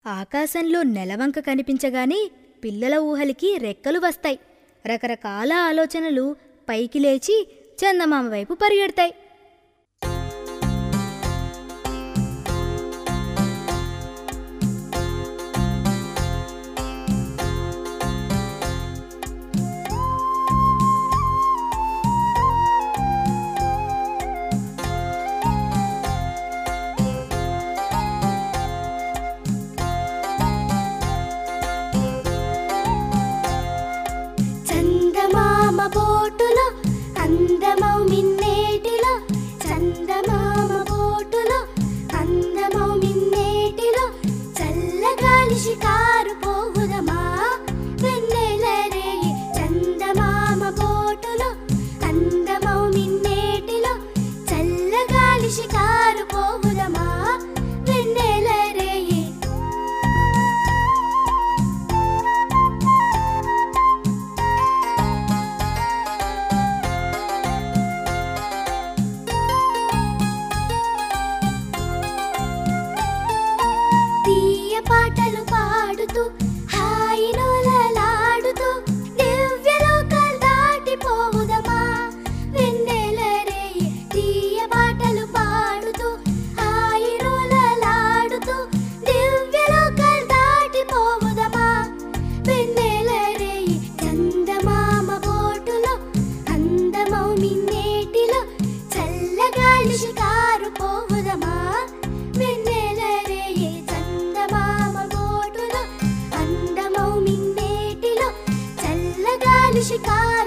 ఆకాశంలో నెలవంక కనిపించగానే పిల్లల ఊహలికి రెక్కలు వస్తాయి రకరకాల ఆలోచనలు పైకి లేచి చందమామ వైపు పరిగెడతాయి చందమామ బోటులో అందమౌ మిన్నేటిలో చందమామ బోటులో అందమౌ మిన్నేటిలో చల్లగాలి షికారు పోవుదమా వెన్నెల రేయి చందమామ బోటులో అందమౌ మిన్నేటిలో చల్లగాలి షికారు పోవుదమా వెన్నెల రేయి తీయ పాటలు పాడుతూ హాయి నోలలాడుతూ దివ్యలోకాలు దాటిపోవుదమా వెన్నెల రేయి తీయ పాటలు పాడుతూ హాయి నోలలాడుతూ దివ్యలోకాలు దాటిపోవుదమా వెన్నెల రేయి చందమామ బోటులో అందమౌ మిన్నేటిలో చల్లగాలి షికారు పోవుదమా వెన్నెల రేయి చందమామ బోటులో అందమౌ మిన్నేటిలో చల్లగాలి షికారు